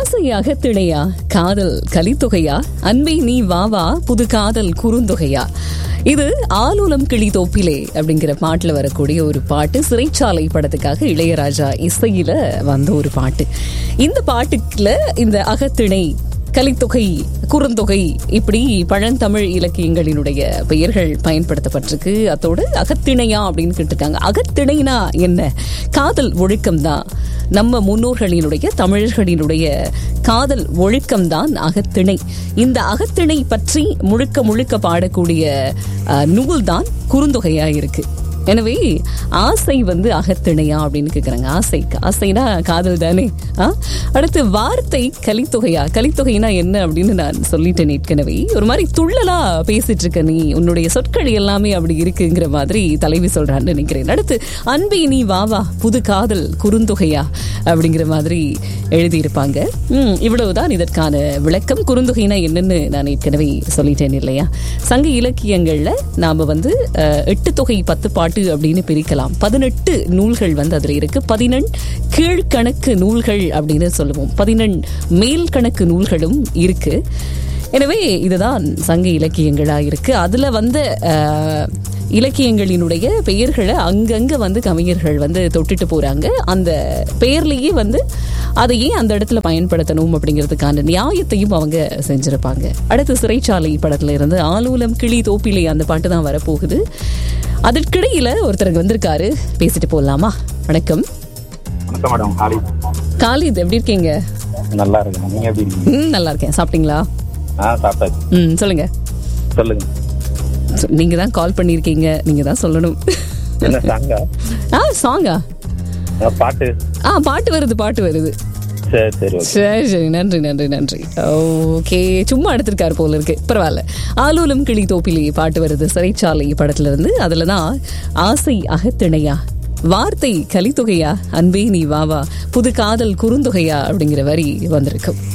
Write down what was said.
ஆசையாக திணையா காதல் கலித்தொகையா அன்பை நீ வாவா புது காதல் குறுந்தொகையா இது ஆலோலம் கிளி தோப்பிலே அப்படிங்கிற பாட்டுல வரக்கூடிய ஒரு பாட்டு சிறைச்சாலை படத்துக்காக இளையராஜா இசையில வந்த ஒரு பாட்டு இந்த பாட்டுக்குள்ள இந்த அகத்திணை கலித்தொகை குறுந்தொகை இப்படி பழந்தமிழ் இலக்கியங்களினுடைய பெயர்கள் பயன்படுத்தப்பட்டிருக்கு அதோடு அகத்திணையா அப்படின்னு கேட்டிருக்காங்க அகத்திணைனா என்ன காதல் ஒழுக்கம் தான் நம்ம முன்னோர்களினுடைய தமிழர்களினுடைய காதல் ஒழுக்கம்தான் அகத்திணை இந்த அகத்திணை பற்றி முழுக்க முழுக்க பாடக்கூடிய நூல் தான் குறுந்தொகையா இருக்கு எனவே ஆசை வந்து அகத்திணையா அப்படின்னு கேக்குறாங்க ஆசை ஆசைனா காதல் தானே ஆ? அடுத்து வார்த்தை கலித்தொகையா கலித்தொகைனா என்ன அப்படின்னு நான் சொல்லிட்டேன் ஏற்கனவே ஒரு மாதிரி துள்ளலா பேசிட்டு இருக்க நீ உன்னுடைய சொற்கள் எல்லாமே அப்படி இருக்குங்கிற மாதிரி தலைவி சொல்றான்னு நினைக்கிறேன் அடுத்து அன்பை நீ வா வா புது காதல் குறுந்தொகையா அப்படிங்கிற மாதிரி எழுதியிருப்பாங்க ம், இவ்வளவுதான் இதற்கான விளக்கம் குறுந்தொகைனா என்னன்னு நான் ஏற்கனவே சொல்லிட்டேன் இல்லையா சங்க இலக்கியங்கள்ல நாம வந்து அஹ், எட்டு தொகை பத்து பாட்டு அப்படின்னு பிரிக்கலாம் பதினெட்டு நூல்கள் வந்து அதுல இருக்கு பதினெண் கீழ்கணக்கு நூல்கள் அப்படின்னு சொல்லுவோம் பதினெண் மேல் கணக்கு நூல்களும் இருக்கு எனவே இதுதான் சங்க இலக்கியங்களா இருக்கு அதுல வந்து அஹ், இலக்கியங்களினுடைய பெயர்களை அங்கங்க வந்து கவிஞர்கள் வந்து தொட்டுட்டு போறாங்க அந்த பெயர்லயே வந்து அதையே அந்த இடத்துல பயன்படுத்தணும் அப்படிங்கிறதுக்கான நியாயத்தையும் அவங்க செஞ்சிருப்பாங்க அடுத்து சிறைச்சாலை படத்துல இருந்து ஆலூலம் கிளி தோப்பிலே அந்த பாட்டு தான் வரப்போகுது அதற்கிடையில ஒருத்தருக்கு வந்திருக்காரு பேசிட்டு போடலாமா வணக்கம் வணக்கம் மேடம் காலி காலித் எப்படி இருக்கீங்க நல்லா இருக்கேன் நீங்க எப்படி இருக்கீங்க ம் நல்லா இருக்கேன் சாப்பிட்டீங்களா ஆ சாப்பிட்டாச்சு ம் சொல்லுங்க சொல்லுங்க சொ- நீங்க தான் கால் பண்ணியிருக்கீங்க நீங்க தான் சொல்லணும் என்ன சாங்கா ஆ சாங்கா ஆ, பாட்டு ஆ பாட்டு வருது பாட்டு வருது சரி சரி ஓகே சரி சரி நன்றி நன்றி நன்றி ஓகே சும்மா எடுத்திருக்காரு போல இருக்கு பரவாயில்ல ஆலூலம் கிளி தோப்பிலே பாட்டு வருது சிறைச்சாலை படத்துல இருந்து அதுல தான் ஆசை அகத்திணையா வார்த்தை கலித்தொகையா அன்பே நீ வாவா புது காதல் குறுந்தொகையா அப்படிங்கிற வரி வந்திருக்கும்